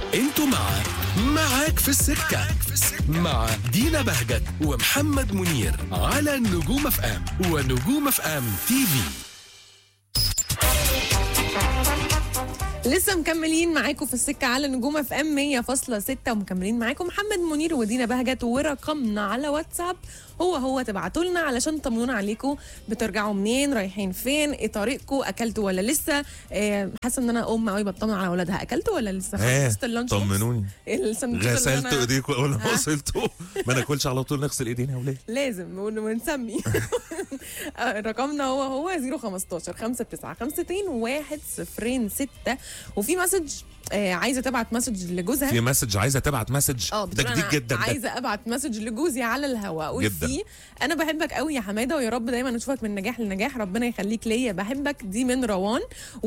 انتوا مع معاك في السكة مع دينا بهجت ومحمد منير على نجوم اف ام ونجوم اف ام تي في لسه مكملين معاكم في السكه على نجوم اف ام 100.6 ومكملين معاكم محمد منير ودينا بهجت ورقمنا على واتساب هو هو تبعتوا لنا علشان تطمنونا عليكم بترجعوا منين رايحين فين ايه طريقكم اكلتوا ولا لسه آه، حاسه ان انا ام قوي بطمن على اولادها اكلتوا ولا لسه ها خلصت اللانش بوكس؟ طمنوني السندوتش اللي غسلتوا أنا- ايديكم اول ما وصلتوا ما ناكلش على طول نغسل ايدينا يا ولاد لازم ون- ونسمي آه، رقمنا هو هو 015 59 52 106 وفي مسج آه، عايزه تبعت مسج لجوزها في مسج عايزه تبعت مسج اه ده بتقول جديد أنا جدا ده عايزه ابعت مسج لجوزي على الهواء اقول جداً. فيه انا بحبك قوي يا حماده ويا رب دايما اشوفك من نجاح لنجاح ربنا يخليك ليا بحبك دي من روان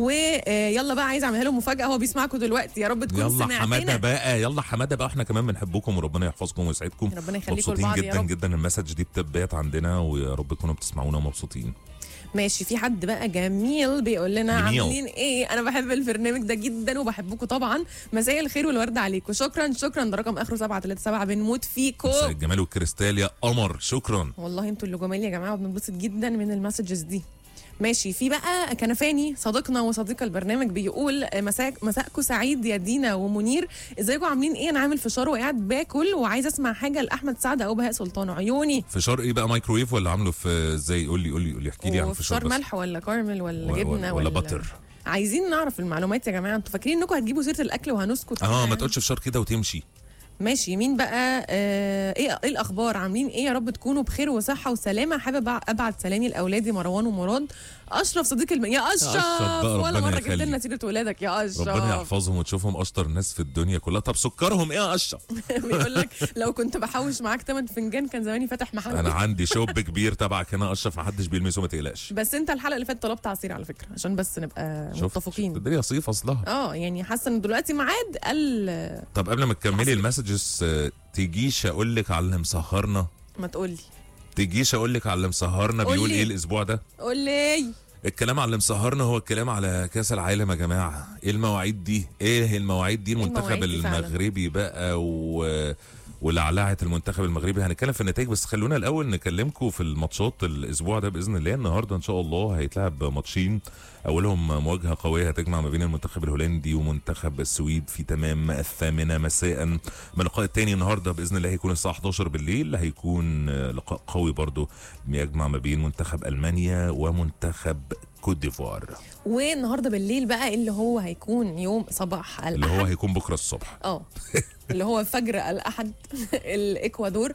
ويلا بقى عايزه اعملها له مفاجاه هو بيسمعكم دلوقتي يا رب تكون يلا حماده سمعتنا بقى يلا حماده بقى احنا كمان بنحبكم وربنا يحفظكم ويسعدكم ربنا يخليكم مبسوطين لبعض يا جدا رب. جدا المسج دي بتبات عندنا ويا رب تكونوا بتسمعونا ومبسوطين ماشي في حد بقى جميل بيقول لنا جميل. عاملين ايه انا بحب البرنامج ده جدا وبحبكم طبعا مساء الخير والورد عليكم شكرا شكرا ده رقم اخره 737 بنموت فيكم مساء الجمال والكريستال يا قمر شكرا والله انتوا اللي جمال يا جماعه وبننبسط جدا من المسجز دي ماشي في بقى كنفاني صديقنا وصديق البرنامج بيقول مساء مساءكم سعيد يا دينا ومنير ازيكم عاملين ايه انا عامل فشار وقاعد باكل وعايز اسمع حاجه لاحمد سعد او بهاء سلطان عيوني فشار ايه بقى مايكرويف ولا عامله في ازاي قول لي قول لي قول لي احكي لي عن وفشار فشار بس ملح ولا كارمل ولا و- جبنه ولا باتر عايزين نعرف المعلومات يا جماعه انتوا فاكرين انكم هتجيبوا سيره الاكل وهنسكت اه ما يعني؟ تقولش فشار كده وتمشي ماشي مين بقى آه ايه ايه الاخبار عاملين ايه يا رب تكونوا بخير وصحه وسلامه حابب ابعت سلامي لاولادي مروان ومراد اشرف صديق الم... يا اشرف أشرف بقى، ولا ربنا مره جبت يخليك. لنا سيره ولادك يا اشرف ربنا يحفظهم وتشوفهم اشطر ناس في الدنيا كلها طب سكرهم ايه يا اشرف بيقول لك لو كنت بحوش معاك 8 فنجان كان زماني فاتح محل انا عندي شوب كبير تبعك هنا اشرف ما حدش بيلمسه ما تقلقش بس انت الحلقه اللي فاتت طلبت عصير على فكره عشان بس نبقى شفت متفقين الدنيا صيف اصلها اه يعني حاسه ان دلوقتي ميعاد قال طب قبل ما تكملي المسجز آه، تجيش اقول لك على اللي مسهرنا ما تقول لي تجيش اقول لك على اللي مسهرنا قول بيقول لي. ايه الاسبوع ده قول لي الكلام على اللي مسهرنا هو الكلام على كاس العالم يا جماعه ايه المواعيد دي ايه المواعيد دي المنتخب المواعيد دي فعلا؟ المغربي بقى و ولعلعه المنتخب المغربي هنتكلم في النتائج بس خلونا الاول نكلمكم في الماتشات الاسبوع ده باذن الله النهارده ان شاء الله هيتلعب ماتشين اولهم مواجهه قويه هتجمع ما بين المنتخب الهولندي ومنتخب السويد في تمام الثامنه مساء من اللقاء الثاني النهارده باذن الله هيكون الساعه 11 بالليل هيكون لقاء قوي برضه بيجمع ما بين منتخب المانيا ومنتخب كوت ديفوار والنهارده بالليل بقى اللي هو هيكون يوم صباح اللي هو الاحد هيكون بكره الصبح اه اللي هو فجر الاحد الاكوادور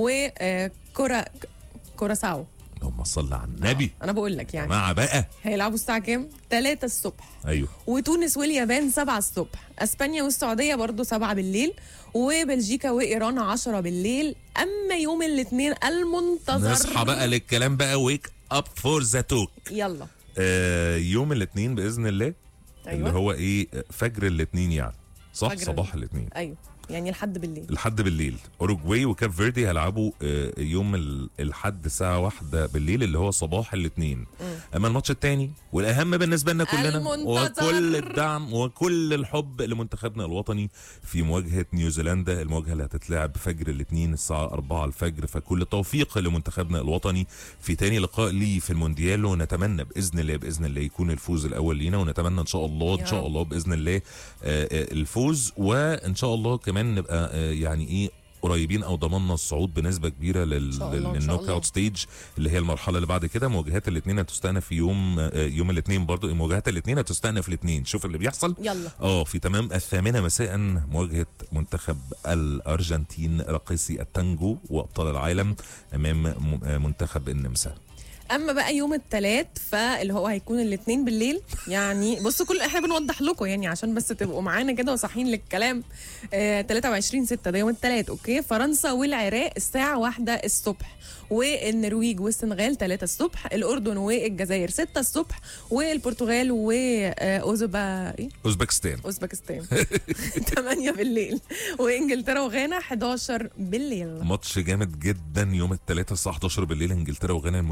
وكورا كوراساو اللهم صل على النبي انا بقول لك يعني جماعه بقى هيلعبوا الساعه كام 3 الصبح ايوه وتونس واليابان 7 الصبح اسبانيا والسعوديه برضو 7 بالليل وبلجيكا وايران 10 بالليل اما يوم الاثنين المنتظر نصحى بقى للكلام بقى ويك اب فور ذا توك يلا آه يوم الاثنين باذن الله أيوة. اللي هو ايه فجر الاثنين يعني صح فجر صباح الاثنين ايوه يعني لحد بالليل لحد بالليل اوروجواي وكاب فيردي هيلعبوا آه، يوم ال- الحد الساعه واحدة بالليل اللي هو صباح الاثنين اما الماتش الثاني والاهم بالنسبه لنا كلنا المنتظر. وكل الدعم وكل الحب لمنتخبنا الوطني في مواجهه نيوزيلندا المواجهه اللي هتتلعب فجر الاثنين الساعه 4 الفجر فكل التوفيق لمنتخبنا الوطني في تاني لقاء ليه في المونديال ونتمنى باذن الله باذن الله يكون الفوز الاول لينا ونتمنى ان شاء الله يا ان شاء رب. الله باذن الله آه، آه، الفوز وان شاء الله كمان نبقى آه، يعني ايه قريبين او ضمننا الصعود بنسبه كبيره لل- شاء الله، إن شاء للنوك الله. اوت ستيج اللي هي المرحله اللي بعد كده مواجهات الاثنين هتستأنف يوم آه، يوم الاثنين برضو مواجهات الاثنين هتستأنف الاثنين شوف اللي بيحصل يلا اه في تمام الثامنه مساء مواجهه منتخب الارجنتين راقصي التانجو وابطال العالم امام م- آه، منتخب النمسا اما بقى يوم الثلاث فاللي هو هيكون الاثنين بالليل يعني بصوا كل احنا بنوضح لكم يعني عشان بس تبقوا معانا كده وصاحيين للكلام آه 23 6 ده يوم الثلاث اوكي فرنسا والعراق الساعه واحدة الصبح والنرويج والسنغال 3 الصبح الاردن والجزائر 6 الصبح والبرتغال واوزبا ايه اوزبكستان اوزبكستان 8 بالليل وانجلترا وغانا 11 بالليل ماتش جامد جدا يوم الثلاثاء الساعه 11 بالليل انجلترا وغانا المنتخب إنج-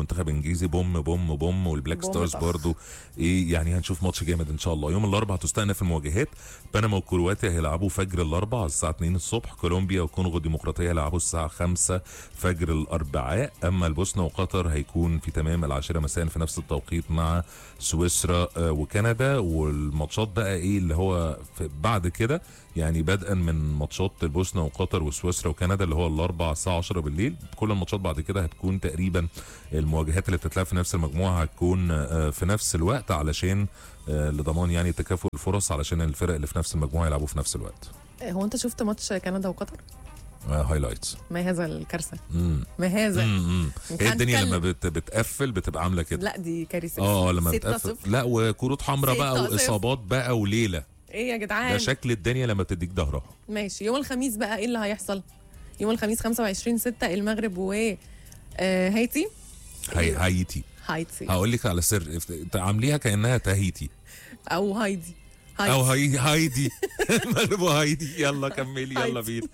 الانجليزي بوم بوم بوم والبلاك بوم ستارز طخ. برضو ايه يعني هنشوف ماتش جامد ان شاء الله يوم الاربعاء تستأنف المواجهات بنما وكرواتيا هيلعبوا فجر الاربعاء الساعه 2 الصبح كولومبيا والكونغو الديمقراطيه هيلعبوا الساعه 5 فجر الاربعاء اما البوسنه وقطر هيكون في تمام العاشره مساء في نفس التوقيت مع سويسرا آه، وكندا والماتشات بقى ايه اللي هو في بعد كده يعني بدءا من ماتشات البوسنه وقطر وسويسرا وكندا اللي هو الاربع الساعه 10 بالليل كل الماتشات بعد كده هتكون تقريبا المواجهات اللي بتتلعب في نفس المجموعه هتكون آه، في نفس الوقت علشان آه، لضمان يعني تكافؤ الفرص علشان الفرق اللي في نفس المجموعه يلعبوا في نفس الوقت هو انت شفت ماتش كندا وقطر هايلايتس ما هذا الكارثه امم ما هذا امم مش هي الدنيا هنتكلم. لما بت بتقفل بتبقى عامله كده لا دي كارثه اه لما ستة بتقفل صفر. لا وكروت حمراء بقى ستة صفر. واصابات بقى وليله ايه يا ده جدعان شكل الدنيا لما بتديك ظهرها ماشي يوم الخميس بقى ايه اللي هيحصل يوم الخميس 25 6 المغرب و آه، هايتي هاي هايتي هايتي هقول لك على سر افت- عامليها كانها تاهيتي او هايدي او هايتي هاي هايدي المغرب وهايدي يلا كملي يلا هايتي. بينا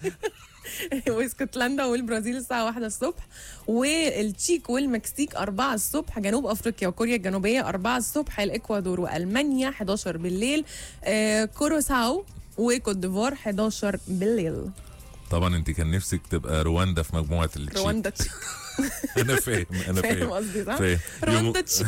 واسكتلندا والبرازيل الساعة واحدة الصبح والتشيك والمكسيك 4 الصبح جنوب افريقيا وكوريا الجنوبية 4 الصبح الاكوادور والمانيا 11 بالليل آه كوروساو وكوت ديفوار 11 بالليل طبعا انت كان نفسك تبقى رواندا في مجموعه التشيك رواندا تشيك انا فاهم انا فاهم فاهم قصدي صح؟ فاهم يوم, رواندا تشيك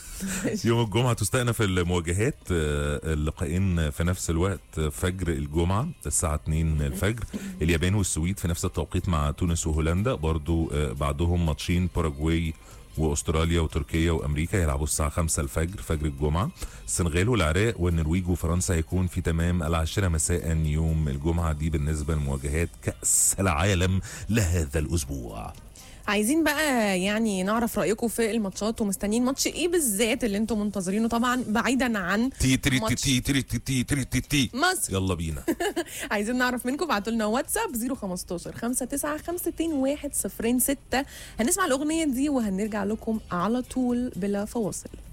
يوم الجمعه تستأنف المواجهات آه، اللقاءين في نفس الوقت فجر الجمعه الساعه 2 الفجر اليابان والسويد في نفس التوقيت مع تونس وهولندا برضو آه، بعدهم ماتشين باراجواي واستراليا وتركيا وامريكا يلعبوا الساعه 5 الفجر فجر الجمعه السنغال والعراق والنرويج وفرنسا هيكون في تمام العاشره مساء يوم الجمعه دي بالنسبه لمواجهات كاس العالم لهذا الاسبوع عايزين بقى يعني نعرف رايكم في الماتشات ومستنيين ماتش ايه بالذات اللي انتم منتظرينه طبعا بعيدا عن تي تري تي ماتش. تي تري تي تي تري تي تي مصر يلا بينا عايزين نعرف منكم ابعتوا لنا واتساب 015 59 52 106 هنسمع الاغنيه دي وهنرجع لكم على طول بلا فواصل